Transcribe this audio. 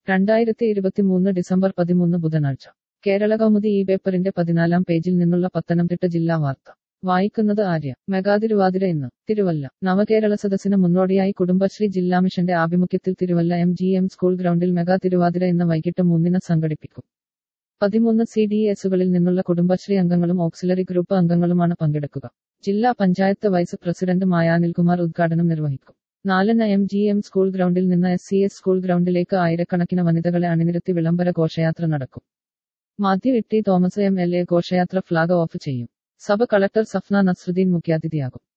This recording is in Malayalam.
രണ്ടായിരത്തി ഇരുപത്തിമൂന്ന് ഡിസംബർ പതിമൂന്ന് ബുധനാഴ്ച കേരള കൗമുദി ഈ പേപ്പറിന്റെ പതിനാലാം പേജിൽ നിന്നുള്ള പത്തനംതിട്ട ജില്ലാ വാർത്ത വായിക്കുന്നത് ആര്യ മെഗാതിരുവാതിര ഇന്ന് തിരുവല്ല നവകേരള സദസ്സിന് മുന്നോടിയായി കുടുംബശ്രീ ജില്ലാ മിഷന്റെ ആഭിമുഖ്യത്തിൽ Thiruvalla M G M school ഗ്രൗണ്ടിൽ മെഗാ തിരുവാതിര ഇന്ന് വൈകിട്ട് മൂന്നിന് സംഘടിപ്പിക്കും പതിമൂന്ന് സി ഡി എസുകളിൽ നിന്നുള്ള കുടുംബശ്രീ അംഗങ്ങളും ഓക്സിലറി ഗ്രൂപ്പ് അംഗങ്ങളുമാണ് പങ്കെടുക്കുക ജില്ലാ പഞ്ചായത്ത് വൈസ് പ്രസിഡന്റ് മായാനിൽകുമാർ ഉദ്ഘാടനം നിർവഹിക്കും നാലിന് എം ജി എം സ്കൂൾ ഗ്രൗണ്ടിൽ നിന്ന് എസ് സി എസ് സ്കൂൾ ഗ്രൗണ്ടിലേക്ക് ആയിരക്കണക്കിന് വനിതകളെ അണിനിരത്തി വിളംബര ഘോഷയാത്ര നടക്കും Mathew Itty Thomas M L A ഘോഷയാത്ര ഫ്ളാഗ് ഓഫ് ചെയ്യും സഭ കളക്ടർ സഫ്ന നസ്രുദ്ദീൻ മുഖ്യാതിഥിയാകും